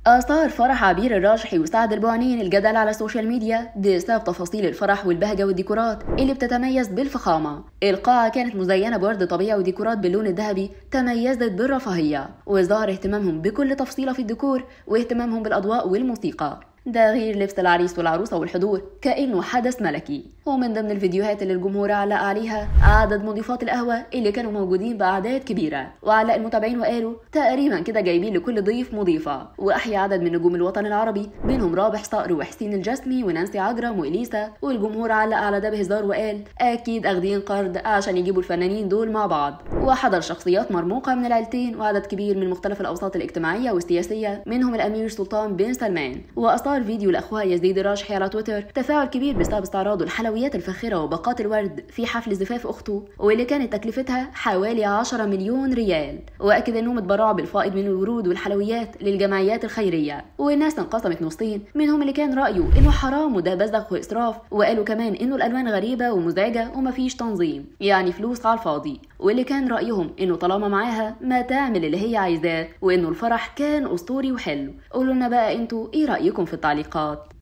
أثار فرح عبير الراجحي وسعد البوعنين الجدل على السوشيال ميديا بسبب تفاصيل الفرح والبهجة والديكورات اللي بتتميز بالفخامة القاعة كانت مزينة بورد طبيعي وديكورات باللون الذهبي تميزت بالرفاهية وظهر اهتمامهم بكل تفصيلة في الديكور واهتمامهم بالأضواء والموسيقى ده غير لبس العريس والعروسة والحضور كأنه حدث ملكي ومن ضمن الفيديوهات اللي الجمهور علق عليها عدد مضيفات القهوة اللي كانوا موجودين بأعداد كبيرة وعلق المتابعين وقالوا تقريبا كده جايبين لكل ضيف مضيفة وأحيا عدد من نجوم الوطن العربي بينهم رابح صقر وحسين الجسمي ونانسي عجرم وإليسا والجمهور علق على ده بهزار وقال أكيد أخدين قرض عشان يجيبوا الفنانين دول مع بعض وحضر شخصيات مرموقة من العيلتين وعدد كبير من مختلف الأوساط الاجتماعية والسياسية منهم الأمير سلطان بن سلمان وأصدر فيديو لأخوها يزيد الراجحي على تويتر تفاعل كبير بسبب استعراضه الحلويات الفاخرة وباقات الورد في حفل زفاف أخته واللي كانت تكلفتها حوالي 10 مليون ريال وأكد أنهم اتبرعوا بالفائض من الورود والحلويات للجمعيات الخيرية والناس انقسمت نصين منهم اللي كان رأيه إنه حرام وده بذخ وإسراف وقالوا كمان إنه الألوان غريبة ومزعجة ومفيش تنظيم يعني فلوس على الفاضي واللي كان رأيهم إنه طالما معاها ما تعمل اللي هي عايزاه وإنه الفرح كان أسطوري وحلو قولوا لنا بقى انتوا إيه رأيكم في التعليقات